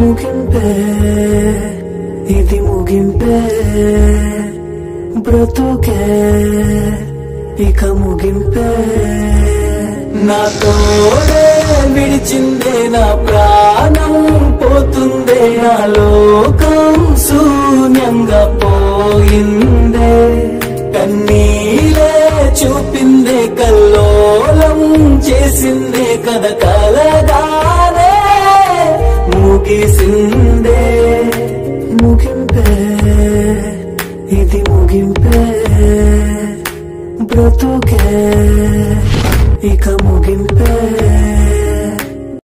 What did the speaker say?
ముగింపే ఇది ముగింపే బ్రతుకే ఇక ముగింపే నా తోడే విడిచిందే నా ప్రాణం పోతుందే నా లోకం శూన్యంగా పోయిందే కన్నీలే చూపిందే కల్లోలం చేసిందే కథ కలగానే ముగిసిందే ముగింపే ఇది ముగింపే బ్రతుకే ఇక ముగింపే